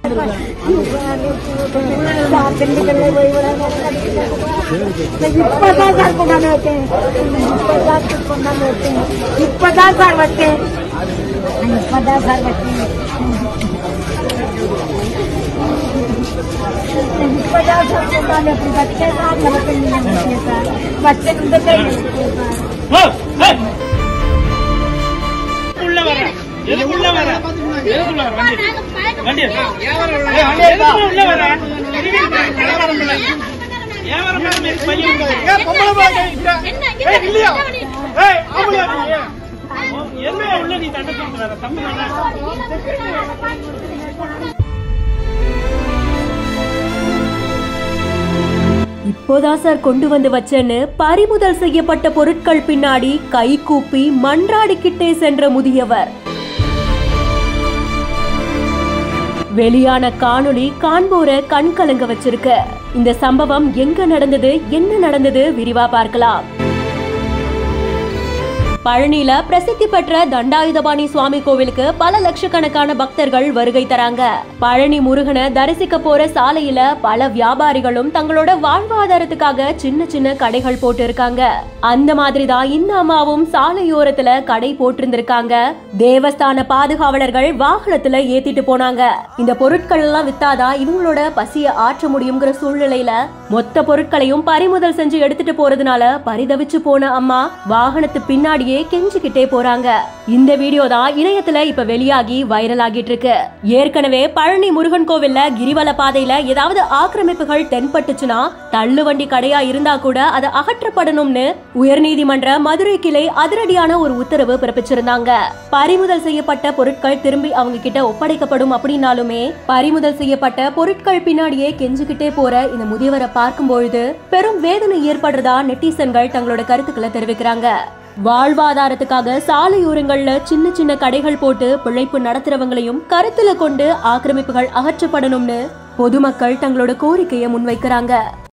திண்டுக்கல்ல போய் இப்பதான் சார் கொண்டாந்து வச்சேன் இப்பதான் சார் கொண்டாந்து வச்சேன் இப்பதான் சார் வச்சேன் இப்பதான் சார் வச்சேன் இப்பதான் சார் கொண்டாந்து அப்படி வச்சேன் சார் நமக்கு வச்சேன் சார் வச்சேன் இந்த கை சார் உள்ள வர எதுக்குள்ள வர எதுக்குள்ள வர வண்டி வண்டி ஏய், வண்டி எடுத்தா. உள்ள வர கலவரம் இல்ல வியாபாரம் பண்ணாம இருக்கு, பையன் இருக்காது. ஏன் பொம்பளை பாக்க இங்க? ஏய், இல்லையா? ஏய், ஆம்பளையா நீ? என்ன உள்ள நீ தண்டை தூக்கிட்டு வர? தம்பி தானே? இப்போதான் சார் கொண்டு வந்து வச்சேன்னு பறிமுதல் செய்யப்பட்ட பொருட்கள் பின்னாடி கை கூப்பி மன்றாடிக்கிட்டே சென்ற முதியவர் வெளியான காணொளி காண்போரை கண் கலங்க வச்சிருக்கு இந்த சம்பவம் எங்க நடந்தது என்ன நடந்தது விரிவா பார்க்கலாம் பழனியில பிரசித்தி பெற்ற தண்டாயுதபாணி சுவாமி கோவிலுக்கு பல லட்சக்கணக்கான பக்தர்கள் வருகை தராங்க பழனி முருகனை தரிசிக்க போற சாலையில பல வியாபாரிகளும் தங்களோட வாழ்வாதாரத்துக்காக சின்ன சின்ன கடைகள் போட்டு இருக்காங்க அந்த மாதிரி தான் இந்த அம்மாவும் சாலையோரத்துல கடை போட்டிருந்திருக்காங்க தேவஸ்தான பாதுகாவலர்கள் வாகனத்துல ஏத்திட்டு போனாங்க இந்த பொருட்கள் எல்லாம் வித்தாதான் இவங்களோட பசிய ஆற்ற முடியுங்கிற சூழ்நிலையில மொத்த பொருட்களையும் பறிமுதல் செஞ்சு எடுத்துட்டு போறதுனால பரிதவிச்சு போன அம்மா வாகனத்து பின்னாடியே கெஞ்சிக்கிட்டே போறாங்க இந்த வீடியோ தான் இணையத்துல இப்ப வெளியாகி வைரல் ஆகிட்டு இருக்கு ஏற்கனவே பழனி முருகன் கோவில்ல கிரிவல பாதையில ஏதாவது ஆக்கிரமிப்புகள் தென்பட்டுச்சுன்னா தள்ளுவண்டி கடையா இருந்தா கூட அது அகற்றப்படணும்னு உயர்நீதிமன்ற மதுரை கிளை அதிரடியான ஒரு உத்தரவு பிறப்பிச்சிருந்தாங்க பறிமுதல் செய்யப்பட்ட பொருட்கள் திரும்பி அவங்க கிட்ட ஒப்படைக்கப்படும் அப்படின்னாலுமே பறிமுதல் செய்யப்பட்ட பொருட்கள் பின்னாடியே கெஞ்சிக்கிட்டே போற இந்த முதியவரை பார்க்கும் பொழுது பெரும் வேதனை ஏற்படுறதா நெட்டிசன்கள் தங்களோட கருத்துக்களை தெரிவிக்கிறாங்க வாழ்வாதாரத்துக்காக சாலையோரங்கள்ல சின்ன சின்ன கடைகள் போட்டு பிழைப்பு நடத்துறவங்களையும் கருத்துல கொண்டு ஆக்கிரமிப்புகள் அகற்றப்படணும்னு பொதுமக்கள் தங்களோட கோரிக்கையை முன்வைக்கிறாங்க